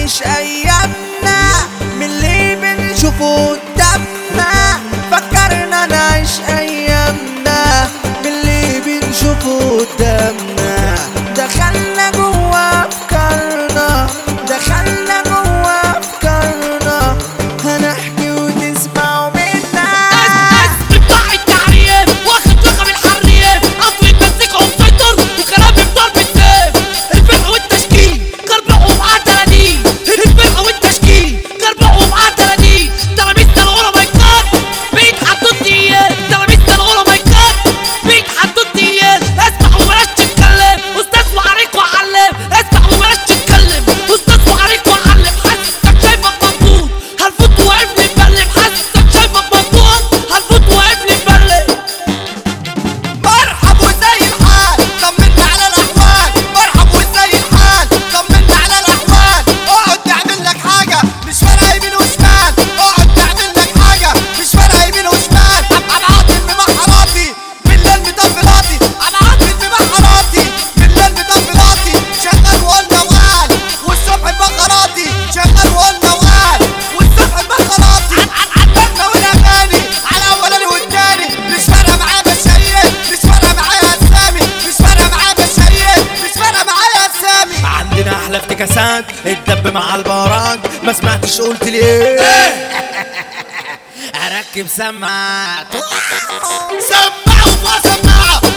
نعيش ايامنا من اللي بنشوفه قدامنا فكرنا نعيش ايامنا من اللي بنشوفه قدامنا دخلنا جوا افكارنا دخلنا جوا افكارنا هنحكي وتسمعوا منا بتاع التعريف واخد لقب الحريف اصل المزيكا ومسيطر وكلامي بضرب السيف الفرقه والتشكيل كربعوا معاه تلاتين الفرقه والتشكيل كربعوا معاه تلاتين تلاميذنا الغلا مايكات بيتحطوا الديات تلاميذنا الغلا مايكات بيتحطوا الديات اسمع وبلاش تتكلم استاذ وعليك وعلم اسمع وبلاش تتكلم استاذ وعليك وعلم حاسسك شايفك مبسوط هنفوت واقف لي مبلم حاسسك شايفك مبسوط هنفوت واقف لي مبلم مرحب وزي الحال طمنا على الاحوال مرحب وزي الحال طمنا على الاحوال اقعد تعمل لك حاجه مش فارقه يمين وشمال اقعد تعمل لك حاجه مش فارقه يمين وشمال انا عاطل بمحراتي بالليل مطفلاتي انا عاطل بمحراتي بالليل مطفلاتي شغال وقلنا وقال والصبح بغراتي شغال وقلنا وقال والصبح بغراتي عدلنا والاغاني على الاولاني والتاني مش فارقه معايا بشريه مش فارقه معايا اسامي مش فارقه معايا بشريه مش فارقه معايا اسامي عندنا احلى افتكاسات الدب مع البهرات ما سمعتش قلت لي ايه اركب سماعات سمعوا وسمعوا